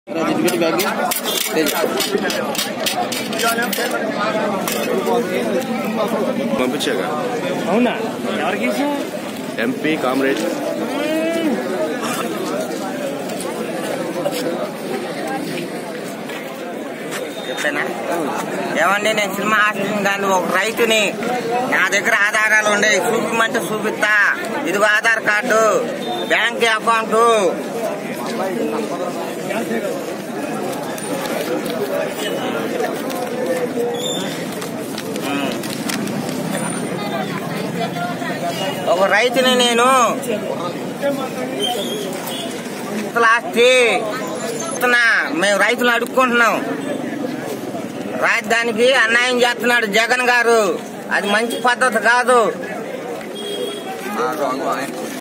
పంపించాగా అవునా ఎవరికి ఇచ్చావు? ఎంపీ కామ్రేడ్ చెప్తానా ఏమండి నేను సినిమా ఆశించిన కానీ ఒక రైతుని నా దగ్గర ఆధారాలు ఉండే చూపిమంటే చూపిస్తా ఇదిగో ఆధార్ కార్డు బ్యాంక్ అకౌంట్ ఒక రైతుని నేను లాస్ట్ మేము రైతులు అడుక్కుంటున్నాం రాజధానికి అన్యాయం చేస్తున్నాడు జగన్ గారు అది మంచి పద్ధతి కాదు